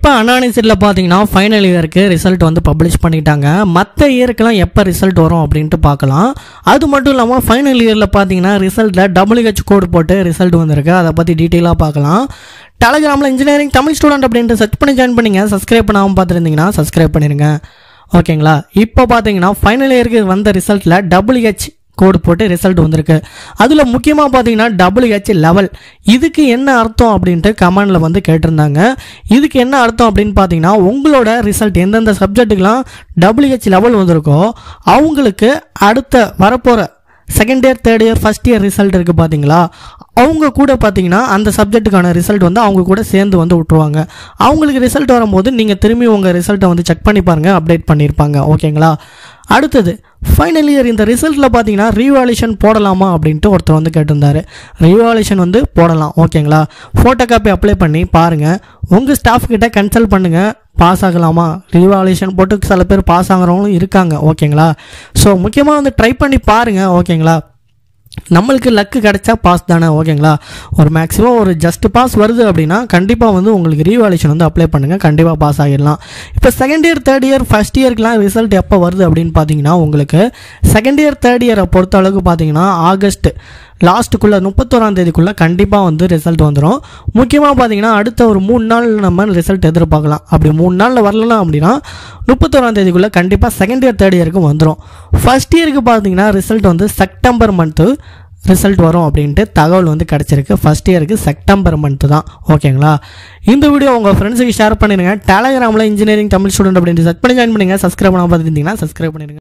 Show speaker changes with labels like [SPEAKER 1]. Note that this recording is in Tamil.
[SPEAKER 1] இப்போ அனானிசிட்டில் பார்த்தீங்கன்னா ஃபைனல் இயருக்கு ரிசல்ட் வந்து பப்ளிஷ் பண்ணிட்டாங்க மற்ற இயருக்கெல்லாம் எப்போ ரிசல்ட் வரும் அப்படின்ட்டு பார்க்கலாம் அது மட்டும் இல்லாமல் ஃபைனல் இயரில் பார்த்தீங்கன்னா ரிசல்ட்டில் டபிள்யூஹெச் கோடு போட்டு ரிசல்ட் வந்திருக்கு அதை பற்றி டீட்டெயிலாக பார்க்கலாம் டெலகிராமில் இன்ஜினியரிங் தமிழ் ஸ்டூடெண்ட் அப்படின்ட்டு சர்ச் பண்ணி ஜாயின் பண்ணிங்க சப்ஸ்கிரைப் பண்ணாமல் பார்த்துருந்தீங்கன்னா சப்ஸ்கிரைப் பண்ணிடுங்க ஓகேங்களா இப்போ பார்த்தீங்கன்னா ஃபைனல் இயருக்கு வந்த ரிசல்ட்டில் டபிள்யூஹெச் கோடு போட்டு ரிசல்ட் வந்திருக்கு அதில் முக்கியமாக பார்த்தீங்கன்னா டபிள்யூஹெச் லெவல் இதுக்கு என்ன அர்த்தம் அப்படின்ட்டு கமெண்டில் வந்து கேட்டிருந்தாங்க இதுக்கு என்ன அர்த்தம் அப்படின்னு பார்த்தீங்கன்னா உங்களோட ரிசல்ட் எந்தெந்த சப்ஜெக்ட்டுக்கெலாம் டபிள்யூஹெச் லெவல் வந்திருக்கோ அவங்களுக்கு அடுத்த வரப்போகிற second year third year first year result இருக்குது பார்த்தீங்களா அவங்க கூட பார்த்தீங்கன்னா அந்த சப்ஜெக்ட்டுக்கான ரிசல்ட் வந்து அவங்க கூட சேர்ந்து வந்து விட்ருவாங்க அவங்களுக்கு ரிசல்ட் வரும்போது நீங்கள் திரும்பி உங்கள் ரிசல்ட்டை வந்து செக் பண்ணி பாருங்கள் அப்டேட் பண்ணியிருப்பாங்க ஓகேங்களா அடுத்தது ஃபைனல் இயர் இந்த ரிசல்ட்டில் பார்த்தீங்கன்னா ரீவாலேஷன் போடலாமா அப்படின்ட்டு ஒருத்தர் வந்து கேட்டிருந்தாரு ரீவாலேஷன் வந்து போடலாம் ஓகேங்களா ஃபோட்டோ காப்பி அப்ளை பண்ணி பாருங்கள் உங்கள் ஸ்டாஃப் கிட்ட கன்சல்ட் பண்ணுங்கள் பாஸ் ஆகலாமா ரீவாலேஷன் போட்டு சில பேர் பாஸ் ஆகிறவங்களும் இருக்காங்க ஓகேங்களா ஸோ முக்கியமாக வந்து ட்ரை பண்ணி பாருங்கள் ஓகேங்களா நம்மளுக்கு லக்கு கிடைச்சா பாஸ் தானே ஓகேங்களா ஒரு மேக்ஸிமம் ஒரு ஜஸ்ட் பாஸ் வருது அப்படின்னா கண்டிப்பாக வந்து உங்களுக்கு ரீவாலேஷன் வந்து அப்ளை பண்ணுங்கள் கண்டிப்பாக பாஸ் ஆகிடலாம் இப்போ second year third year first இயர்க்குலாம் ரிசல்ட் எப்போ வருது அப்படின்னு பார்த்தீங்கன்னா உங்களுக்கு செகண்ட் இயர் தேர்ட் இயரை பொறுத்த அளவுக்கு பார்த்தீங்கன்னா ஆகஸ்ட் லாஸ்ட்டுக்குள்ளே முப்பத்தோராம் தேதிக்குள்ளே கண்டிப்பாக வந்து ரிசல்ட் வந்துடும் முக்கியமாக பார்த்தீங்கன்னா அடுத்த ஒரு மூணு நாள் நம்ம ரிசல்ட் எதிர்பார்க்கலாம் அப்படி மூணு நாளில் வரலாம் அப்படின்னா முப்பத்தோராம் தேதிக்குள்ளே கண்டிப்பாக செகண்ட் இயர் தேர்ட் இயருக்கு வந்துடும் ஃபஸ்ட் இயருக்கு பார்த்தீங்கன்னா ரிசல்ட் வந்து செப்டம்பர் மந்த்து ரிசல்ட் வரும் அப்படின்ட்டு தகவல் வந்து கிடச்சிருக்கு ஃபஸ்ட் இயருக்கு செப்டம்பர் மந்த்து தான் ஓகேங்களா இந்த வீடியோ உங்கள் ஃப்ரெண்ட்ஸுக்கு ஷேர் பண்ணிடுங்க டெலகிராமில் இன்ஜினியரிங் தமிழ் ஸ்டூடெண்ட் அப்படின்ட்டு செட் பண்ணி ஜாயின் பண்ணுங்கள் சப்ஸ்கிரைப் பண்ணாமல் பார்த்துருந்தீங்கன்னா சப்ஸ்கிரைப் பண்ணிடுங்க